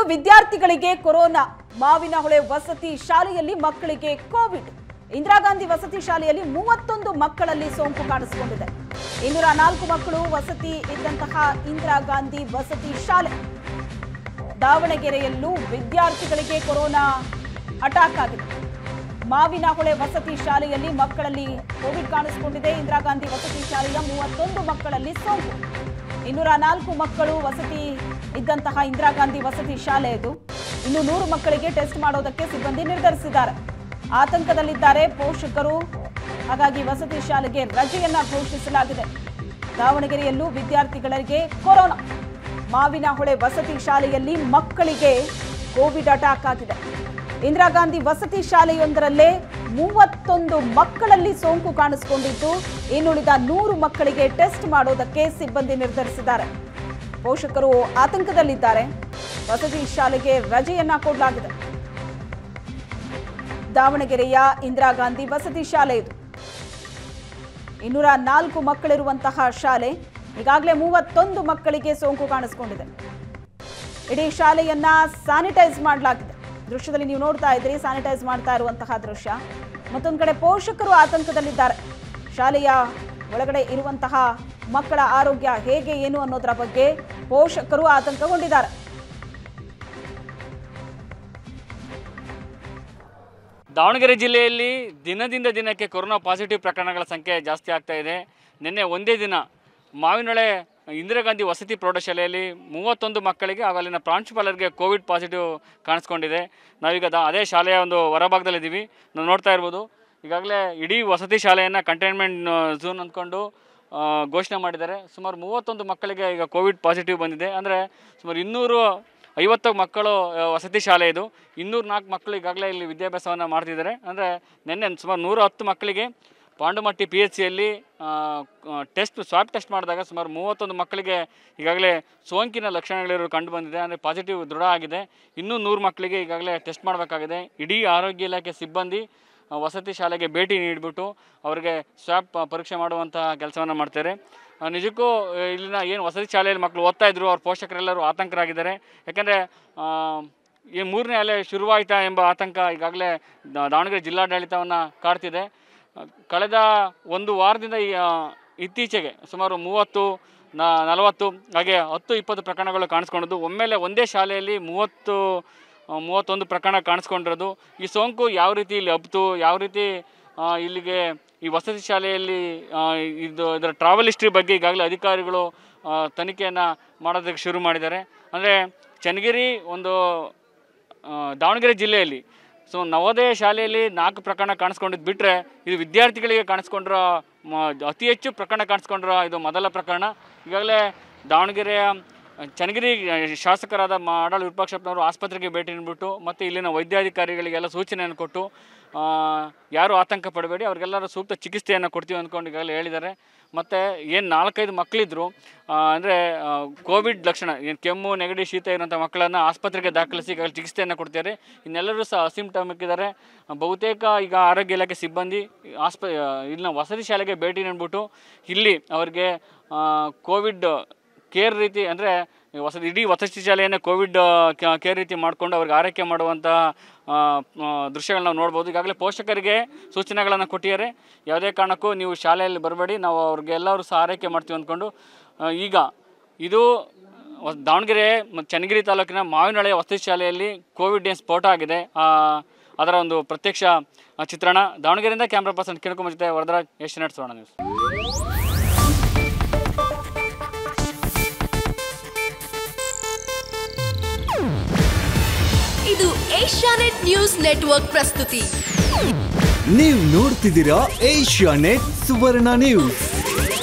ವಿದ್ಯಾರ್ಥಿಗಳಿಗೆ ಕೊರೋನಾ ಮಾವಿನಹೊಳೆ ವಸತಿ ಶಾಲೆಯಲ್ಲಿ ಮಕ್ಕಳಿಗೆ ಕೋವಿಡ್ ಇಂದಿರಾ ಗಾಂಧಿ ವಸತಿ ಶಾಲೆಯಲ್ಲಿ ಮೂವತ್ತೊಂದು ಮಕ್ಕಳಲ್ಲಿ ಸೋಂಕು ಕಾಣಿಸಿಕೊಂಡಿದೆ ಇನ್ನೂರ ನಾಲ್ಕು ಮಕ್ಕಳು ವಸತಿ ಇದ್ದಂತಹ ಇಂದಿರಾ ಗಾಂಧಿ ವಸತಿ ಶಾಲೆ ದಾವಣಗೆರೆಯಲ್ಲೂ ವಿದ್ಯಾರ್ಥಿಗಳಿಗೆ ಕೊರೋನಾ ಅಟ್ಯಾಕ್ ಆಗಿದೆ ಮಾವಿನಹೊಳೆ ವಸತಿ ಶಾಲೆಯಲ್ಲಿ ಮಕ್ಕಳಲ್ಲಿ ಕೋವಿಡ್ ಕಾಣಿಸಿಕೊಂಡಿದೆ ಇಂದಿರಾ ಗಾಂಧಿ ವಸತಿ ಶಾಲೆಯ ಮೂವತ್ತೊಂದು ಮಕ್ಕಳಲ್ಲಿ ಸೋಂಕು ಇನ್ನೂರ ನಾಲ್ಕು ಮಕ್ಕಳು ವಸತಿ ಇದ್ದಂತಹ ಇಂದಿರಾ ಗಾಂಧಿ ವಸತಿ ಶಾಲೆ ಇದು ಇನ್ನು ನೂರು ಮಕ್ಕಳಿಗೆ ಟೆಸ್ಟ್ ಮಾಡೋದಕ್ಕೆ ಸಿಬ್ಬಂದಿ ನಿರ್ಧರಿಸಿದ್ದಾರೆ ಆತಂಕದಲ್ಲಿದ್ದಾರೆ ಪೋಷಕರು ಹಾಗಾಗಿ ವಸತಿ ಶಾಲೆಗೆ ರಜೆಯನ್ನ ಘೋಷಿಸಲಾಗಿದೆ ದಾವಣಗೆರೆಯಲ್ಲೂ ವಿದ್ಯಾರ್ಥಿಗಳಿಗೆ ಕೊರೋನಾ ಮಾವಿನಹೊಳೆ ವಸತಿ ಶಾಲೆಯಲ್ಲಿ ಮಕ್ಕಳಿಗೆ ಕೋವಿಡ್ ಅಟ್ಯಾಕ್ ಆಗಿದೆ ಇಂದಿರಾ ಗಾಂಧಿ ವಸತಿ ಶಾಲೆಯೊಂದರಲ್ಲೇ ಮೂವತ್ತೊಂದು ಮಕ್ಕಳಲ್ಲಿ ಸೋಂಕು ಕಾಣಿಸಿಕೊಂಡಿದ್ದು ಇನ್ನುಳಿದ ನೂರು ಮಕ್ಕಳಿಗೆ ಟೆಸ್ಟ್ ಮಾಡೋದಕ್ಕೆ ಸಿಬ್ಬಂದಿ ನಿರ್ಧರಿಸಿದ್ದಾರೆ ಪೋಷಕರು ಆತಂಕದಲ್ಲಿದ್ದಾರೆ ವಸತಿ ಶಾಲೆಗೆ ರಜೆಯನ್ನ ಕೊಡಲಾಗಿದೆ ದಾವಣಗೆರೆಯ ಇಂದಿರಾ ಗಾಂಧಿ ವಸತಿ ಶಾಲೆ ಇದು ಇನ್ನೂರ ನಾಲ್ಕು ಮಕ್ಕಳಿರುವಂತಹ ಶಾಲೆ ಈಗಾಗಲೇ ಮೂವತ್ತೊಂದು ಮಕ್ಕಳಿಗೆ ಸೋಂಕು ಕಾಣಿಸಿಕೊಂಡಿದೆ ಇಡೀ ಶಾಲೆಯನ್ನ ಸ್ಯಾನಿಟೈಸ್ ಮಾಡಲಾಗಿದೆ ದೃಶ್ಯದಲ್ಲಿ ನೀವು ನೋಡ್ತಾ ಇದ್ದೀರಿ ಸ್ಯಾನಿಟೈಸ್ ಮಾಡ್ತಾ ಇರುವಂತಹ ದೃಶ್ಯ ಮತ್ತೊಂದು ಕಡೆ ಪೋಷಕರು ಆತಂಕದಲ್ಲಿದ್ದಾರೆ ಶಾಲೆಯ ಒಳಗಡೆ ಇರುವಂತಹ ಮಕ್ಕಳ ಆರೋಗ್ಯ ಹೇಗೆ ಏನು ಅನ್ನೋದರ ಬಗ್ಗೆ ಪೋಷಕರು ಆತಂಕಗೊಂಡಿದ್ದಾರೆ ದಾವಣಗೆರೆ ಜಿಲ್ಲೆಯಲ್ಲಿ ದಿನದಿಂದ ದಿನಕ್ಕೆ ಕೊರೋನಾ ಪಾಸಿಟಿವ್ ಪ್ರಕರಣಗಳ ಸಂಖ್ಯೆ ಜಾಸ್ತಿ ಆಗ್ತಾ ಇದೆ ನಿನ್ನೆ ಒಂದೇ ದಿನ ಮಾವಿನೊಳೆ ಇಂದಿರಾ ಗಾಂಧಿ ವಸತಿ ಪ್ರೌಢಶಾಲೆಯಲ್ಲಿ ಮೂವತ್ತೊಂದು ಮಕ್ಕಳಿಗೆ ಹಾಗೂ ಅಲ್ಲಿನ ಪ್ರಾಂಶುಪಾಲರಿಗೆ ಕೋವಿಡ್ ಪಾಸಿಟಿವ್ ಕಾಣಿಸ್ಕೊಂಡಿದೆ ನಾವೀಗ ದಾ ಅದೇ ಶಾಲೆಯ ಒಂದು ಹೊರಭಾಗದಲ್ಲಿದ್ದೀವಿ ನಾವು ನೋಡ್ತಾ ಇರ್ಬೋದು ಈಗಾಗಲೇ ಇಡೀ ವಸತಿ ಶಾಲೆಯನ್ನು ಕಂಟೈನ್ಮೆಂಟ್ ಝೋನ್ ಅಂದ್ಕೊಂಡು ಆ, ಘೋಷಣೆ ಮಾಡಿದ್ದಾರೆ ಸುಮಾರು ಮೂವತ್ತೊಂದು ಮಕ್ಕಳಿಗೆ ಈಗ ಕೋವಿಡ್ ಪಾಸಿಟಿವ್ ಬಂದಿದೆ ಅಂದರೆ ಸುಮಾರು ಇನ್ನೂರು ಐವತ್ತು ಮಕ್ಕಳು ಆ, ವಸತಿ ಶಾಲೆ ಇದು ಇನ್ನೂರು ನಾಲ್ಕು ಮಕ್ಕಳು ಈಗಾಗಲೇ ಇಲ್ಲಿ ವಿದ್ಯಾಭ್ಯಾಸವನ್ನು ಮಾಡ್ತಿದ್ದಾರೆ ಅಂದರೆ ನಿನ್ನೆ ಸುಮಾರು ನೂರ ಹತ್ತು ಮಕ್ಕಳಿಗೆ ಪಾಂಡುಮಟ್ಟಿ ಪಿ ಎಚ್ ಸಿಯಲ್ಲಿ ಟೆಸ್ಟ್ ಸ್ವಾಬ್ ಟೆಸ್ಟ್ ಮಾಡಿದಾಗ ಸುಮಾರು ಮೂವತ್ತೊಂದು ಮಕ್ಕಳಿಗೆ ಈಗಾಗಲೇ ಸೋಂಕಿನ ಲಕ್ಷಣಗಳಿರೋ ಕಂಡು ಬಂದಿದೆ ಅಂದರೆ ಪಾಸಿಟಿವ್ ದೃಢ ಆಗಿದೆ ಇನ್ನೂ ನೂರು ಮಕ್ಕಳಿಗೆ ಈಗಾಗಲೇ ಟೆಸ್ಟ್ ಮಾಡಬೇಕಾಗಿದೆ ಇಡೀ ಆರೋಗ್ಯ ಇಲಾಖೆ ಸಿಬ್ಬಂದಿ ಆ, ವಸತಿ ಶಾಲೆಗೆ ಭೇಟಿ ನೀಡಿಬಿಟ್ಟು ಅವರಿಗೆ ಸ್ವಾಬ್ ಪರೀಕ್ಷೆ ಮಾಡುವಂಥ ಕೆಲಸವನ್ನು ಮಾಡ್ತಾರೆ ಆ, ನಿಜಕ್ಕೂ ಆ, ಇಲ್ಲಿನ ಏನು ವಸತಿ ಶಾಲೆಯಲ್ಲಿ ಮಕ್ಕಳು ಓದ್ತಾ ಇದ್ರು ಅವ್ರ ಪೋಷಕರೆಲ್ಲರೂ ಆತಂಕರಾಗಿದ್ದಾರೆ ಯಾಕಂದರೆ ಈ ಮೂರನೇ ಅಲೆ ಶುರುವಾಯಿತಾ ಎಂಬ ಆತಂಕ ಈಗಾಗಲೇ ದಾ- ದಾವಣಗೆರೆ ಜಿಲ್ಲಾಡಳಿತವನ್ನು ಕಾಡ್ತಿದೆ ಆ, ಕಳೆದ ಒಂದು ವಾರದಿಂದ ಈ, ಆ, ಇತ್ತೀಚೆಗೆ ಸುಮಾರು ಮೂವತ್ತು ನ ನಲವತ್ತು ಹಾಗೆ ಹತ್ತು ಇಪ್ಪತ್ತು ಪ್ರಕರಣಗಳು ಕಾಣಿಸ್ಕೊಂಡಿದ್ದು ಒಮ್ಮೆಲೆ ಒಂದೇ ಶಾಲೆಯಲ್ಲಿ ಮೂವತ್ತು ಆ, ಮೂವತ್ತೊಂದು ಪ್ರಕರಣ ಕಾಣಿಸ್ಕೊಂಡಿರೋದು ಈ ಸೋಂಕು ಯಾವ ರೀತಿ ಇಲ್ಲಿ ಹಬ್ತು ಯಾವ ರೀತಿ ಆ, ಇಲ್ಲಿಗೆ ಈ ವಸತಿ ಶಾಲೆಯಲ್ಲಿ ಆ, ಇದು ಇದರ ಟ್ರಾವೆಲ್ ಹಿಸ್ಟ್ರಿ ಬಗ್ಗೆ ಈಗಾಗಲೇ ಅಧಿಕಾರಿಗಳು ತನಿಖೆಯನ್ನು ಮಾಡೋದಕ್ಕೆ ಶುರು ಮಾಡಿದ್ದಾರೆ ಅಂದರೆ ಚನ್ನಗಿರಿ ಒಂದು ಆ, ದಾವಣಗೆರೆ ಜಿಲ್ಲೆಯಲ್ಲಿ ಸೊ ನವೋದಯ ಶಾಲೆಯಲ್ಲಿ ನಾಲ್ಕು ಪ್ರಕರಣ ಕಾಣಿಸ್ಕೊಂಡಿದ್ದು ಬಿಟ್ಟರೆ ಇದು ವಿದ್ಯಾರ್ಥಿಗಳಿಗೆ ಕಾಣಿಸ್ಕೊಂಡಿರೋ ಮ- ಅತಿ ಹೆಚ್ಚು ಪ್ರಕರಣ ಕಾಣಿಸ್ಕೊಂಡಿರೋ ಇದು ಮೊದಲ ಪ್ರಕರಣ ಈಗಾಗಲೇ ದಾವಣಗೆರೆಯ ಚನ್ನಗಿರಿ ಶಾಸಕರಾದ ಮಾಡಾಳು ವಿರೂಪಾಕ್ಷಪ್ಪನವರು ಆಸ್ಪತ್ರೆಗೆ ಭೇಟಿ ನೀಡಿಬಿಟ್ಟು ಮತ್ತು ಇಲ್ಲಿನ ವೈದ್ಯಾಧಿಕಾರಿಗಳಿಗೆಲ್ಲ ಸೂಚನೆಯನ್ನು ಕೊಟ್ಟು ಆ, ಯಾರು ಆತಂಕ ಪಡಬೇಡಿ ಅವ್ರಿಗೆಲ್ಲರೂ ಸೂಕ್ತ ಚಿಕಿತ್ಸೆಯನ್ನು ಕೊಡ್ತೀವಿ ಅಂದ್ಕೊಂಡು ಈಗಾಗಲೇ ಹೇಳಿದ್ದಾರೆ ಮತ್ತು ಏನು ನಾಲ್ಕೈದು ಮಕ್ಕಳಿದ್ರು ಅಂದರೆ ಕೋವಿಡ್ ಲಕ್ಷಣ ಏನು ಕೆಮ್ಮು ನೆಗಡಿ ಶೀತ ಇರುವಂಥ ಮಕ್ಕಳನ್ನು ಆಸ್ಪತ್ರೆಗೆ ದಾಖಲಿಸಿ ಈಗಾಗಲೇ ಚಿಕಿತ್ಸೆಯನ್ನು ಕೊಡ್ತಾರೆ ಇನ್ನೆಲ್ಲರೂ ಸಹ ಅಸಿಂಪ್ಟಮಿಕ್ ಇದ್ದಾರೆ ಬಹುತೇಕ ಈಗ ಆರೋಗ್ಯ ಇಲಾಖೆ ಸಿಬ್ಬಂದಿ ಆಸ್ಪ ಇಲ್ಲಿನ ವಸತಿ ಶಾಲೆಗೆ ಭೇಟಿ ನೀಡಿಬಿಟ್ಟು ಇಲ್ಲಿ ಅವರಿಗೆ ಕೋವಿಡ್ ಕೇರ್ ರೀತಿ ಅಂದರೆ ವಸತಿ ಇಡೀ ವಸತಿ ಶಾಲೆಯನ್ನೇ ಕೋವಿಡ್ ಕೇರ್ ರೀತಿ ಮಾಡಿಕೊಂಡು ಅವ್ರಿಗೆ ಆರೈಕೆ ಮಾಡುವಂಥ ಆ, ಆ, ದೃಶ್ಯಗಳನ್ನ ನಾವು ನೋಡ್ಬೋದು ಈಗಾಗಲೇ ಪೋಷಕರಿಗೆ ಸೂಚನೆಗಳನ್ನು ಕೊಟ್ಟಿದ್ದಾರೆ ಯಾವುದೇ ಕಾರಣಕ್ಕೂ ನೀವು ಶಾಲೆಯಲ್ಲಿ ಬರಬೇಡಿ ನಾವು ಅವ್ರಿಗೆ ಎಲ್ಲರೂ ಸಹ ಆರೈಕೆ ಮಾಡ್ತೀವಿ ಅಂದ್ಕೊಂಡು ಆ, ಈಗ ಇದು ವ- ದಾವಣಗೆರೆ ಮತ್ತು ಚನ್ನಗಿರಿ ತಾಲೂಕಿನ ಮಾವಿನಹೊಳೆ ವಸತಿ ಶಾಲೆಯಲ್ಲಿ ಕೋವಿಡ್ ಏನು ಸ್ಫೋಟ ಆಗಿದೆ ಆ, ಅದರ ಒಂದು ಪ್ರತ್ಯಕ್ಷ ಆ, ಚಿತ್ರಣ ದಾವಣಗೆರೆಯಿಂದ ಕ್ಯಾಮ್ರಾ ಪರ್ಸನ್ ಕಿಣಕುಮ ಜೊತೆ ವರದರಾಜ್ ಏಷ್ಯಾನೆಟ್ ಸುವರ್ಣ ನ್ಯೂಸ್ ಇದು ಏಷ್ಯಾನೆಟ್ ನ್ಯೂಸ್ ನೆಟ್ವರ್ಕ್ ಪ್ರಸ್ತುತಿ ನೀವು ನೋಡ್ತಿದ್ದೀರಾ ಏಷ್ಯಾ ನೆಟ್ ಸುವರ್ಣ ನ್ಯೂಸ್